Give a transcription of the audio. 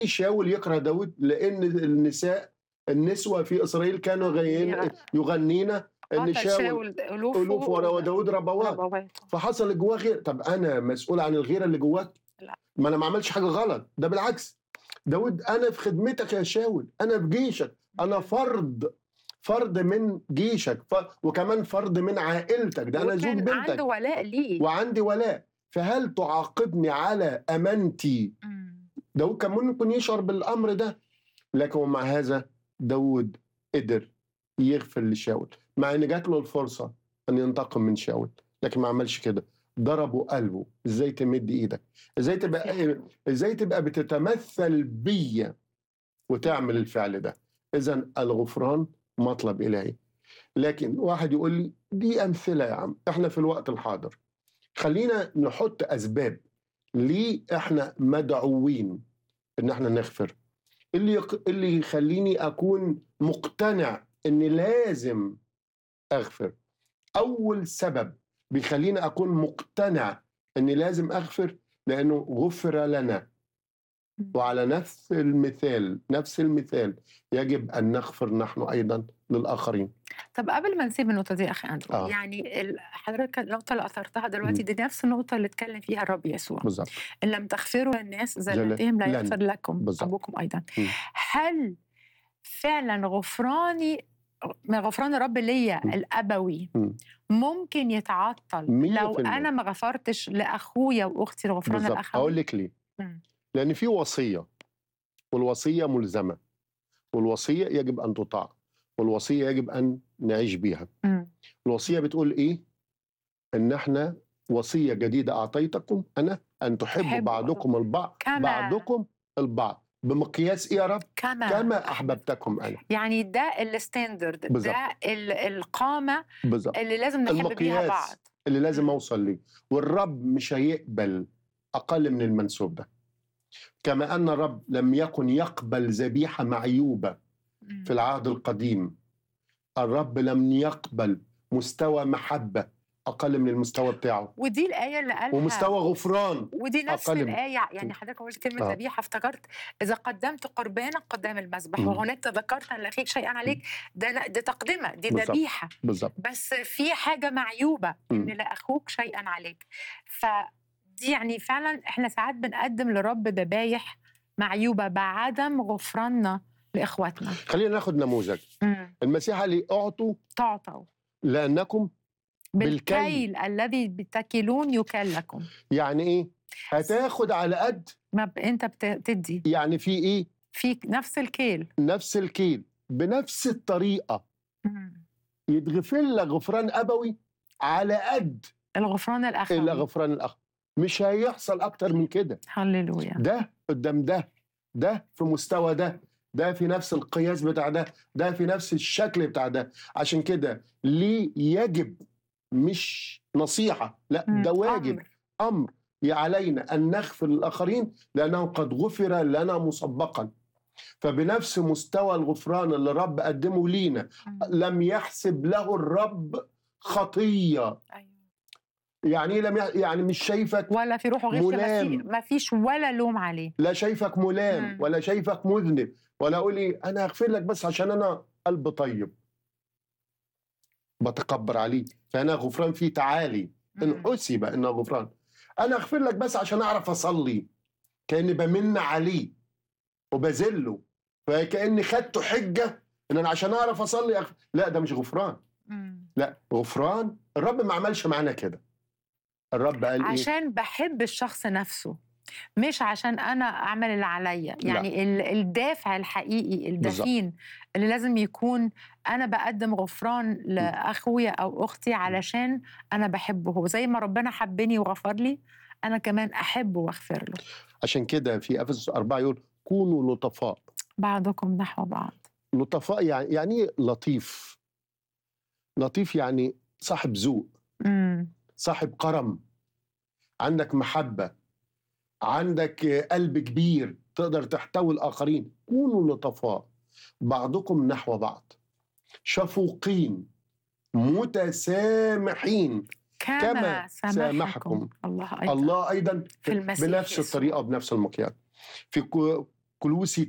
شاول يكره داود لان النساء النسوة في إسرائيل كانوا غين يغنين ان قاتل شاول شاول ألوف ألوف ورا داود ربوات ربوات فحصل جواه غير طب انا مسؤول عن الغيره اللي جواك لا. ما انا ما عملتش حاجه غلط ده بالعكس داود انا في خدمتك يا شاول انا في جيشك انا فرد فرد من جيشك ف... وكمان فرد من عائلتك ده انا زوج وكان بنتك عنده ولاء ليه وعندي ولاء فهل تعاقبني على امانتي مم. داود كان ممكن يشعر بالامر ده لكن ومع هذا داود قدر يغفر لشاول مع ان جات له الفرصه ان ينتقم من شاول لكن ما عملش كده ضربه قلبه ازاي تمد ايدك ازاي تبقى ازاي تبقى بتتمثل بيا وتعمل الفعل ده اذا الغفران مطلب الهي لكن واحد يقول لي دي امثله يا عم احنا في الوقت الحاضر خلينا نحط اسباب ليه احنا مدعوين ان احنا نغفر اللي يق... اللي يخليني اكون مقتنع ان لازم اغفر اول سبب بيخليني اكون مقتنع اني لازم اغفر لانه غفر لنا وعلى نفس المثال نفس المثال يجب ان نغفر نحن ايضا للاخرين طب قبل ما نسيب النقطة دي أخي أندرو آه. يعني ال- حضرتك النقطة اللي أثرتها دلوقتي دي نفس النقطة اللي اتكلم فيها الرب يسوع بالظبط إن لم تغفروا للناس جل- زلاتهم لا لن. يغفر لكم بالظبط. أبوكم أيضا مم. هل فعلا غفراني من غفران الرب ليا مم. الأبوي مم. ممكن يتعطل مية لو في المية. أنا ما غفرتش لأخويا وأختي الغفران بالظبط الأخوي اقول لك ليه مم. لان في وصيه والوصيه ملزمه والوصيه يجب ان تطاع والوصيه يجب ان نعيش بيها مم. الوصيه بتقول ايه ان احنا وصيه جديده اعطيتكم انا ان تحبوا تحبوا بعضكم البعض كما بعضكم البعض بمقياس ايه يا رب كما كما احببتكم انا يعني ده الستاندرد بالظبط. ده ال- القامة بالظبط اللي لازم نحب بيها المقياس. بعض اللي لازم مم. اوصل ليه والرب مش هيقبل اقل من المنسوب ده كما ان الرب لم يكن يقبل ذبيحه معيوبه مم. في العهد القديم الرب لم يقبل مستوى محبه اقل من المستوى بتاعه ودي الآية اللي قالها ومستوى غفران ودي نفس أقل من- الآية يعني حضرتك قلت كلمة آه. ذبيحة افتكرت إذا قدمت قربانا قدام المذبح مم. وهناك تذكرت أن لأخيك شيئا عليك ده ده تقدمة دي بالظبط. ذبيحة بالظبط بس في حاجة معيوبة إن مم. لأخوك شيئا عليك فدي يعني فعلا إحنا ساعات بنقدم لرب ذبايح معيوبة بعدم غفراننا لإخواتنا خلينا ناخد نموذج مم. المسيح اللي اعطوا تعطوا لانكم بالكيل. بالكيل الذي بتكلون يكل لكم يعني ايه هتاخد على قد ما ب... انت بتدي يعني في ايه في نفس الكيل نفس الكيل بنفس الطريقه مم. يتغفر لك غفران ابوي على قد الغفران الاخوي الى غفران الاخ مش هيحصل اكتر من كده هللويا ده قدام ده ده في مستوى ده ده في نفس القياس بتاع ده ده في نفس الشكل بتاع ده عشان كده ليه يجب مش نصيحة لا مم. ده واجب أمر. أمر علينا أن نغفر للآخرين لأنه قد غفر لنا مسبقا فبنفس مستوى الغفران اللي الرب قدمه لينا مم. لم يحسب له الرب خطية أيوة. يعني إيه لم يح... يعني مش شايفك ولا في روحه غش ما ملام. في ما فيش ولا لوم عليه لا شايفك ملام مم. ولا شايفك مذنب ولا اقول لي انا هغفر لك بس عشان انا قلب طيب بتكبر عليه فانا غفران فيه تعالي ان مم. حسب انه غفران انا اغفر لك بس عشان اعرف اصلي كاني بمن عليه وبذله فكاني خدته حجه ان انا عشان اعرف اصلي أغفر. لا ده مش غفران مم. لا غفران الرب ما عملش معانا كده الرب قال ايه عشان بحب الشخص نفسه مش عشان انا اعمل اللي عليا يعني ال- الدافع الحقيقي الدفين اللي لازم يكون انا بقدم غفران لاخويا او اختي علشان انا بحبه هو زي ما ربنا حبني وغفر لي انا كمان احبه واغفر له عشان كده في افسس 4 يقول كونوا لطفاء بعضكم نحو بعض لطفاء يعني يعني إيه لطيف لطيف يعني صاحب ذوق امم صاحب كرم عندك محبة عندك قلب كبير تقدر تحتوي الآخرين كونوا لطفاء بعضكم نحو بعض شفوقين متسامحين كما, كما سامحكم سامحكم الله ايضا الله أيضا في المسيح بنفس يسوع. الطريقة وبنفس المقياس في كو- كلوسي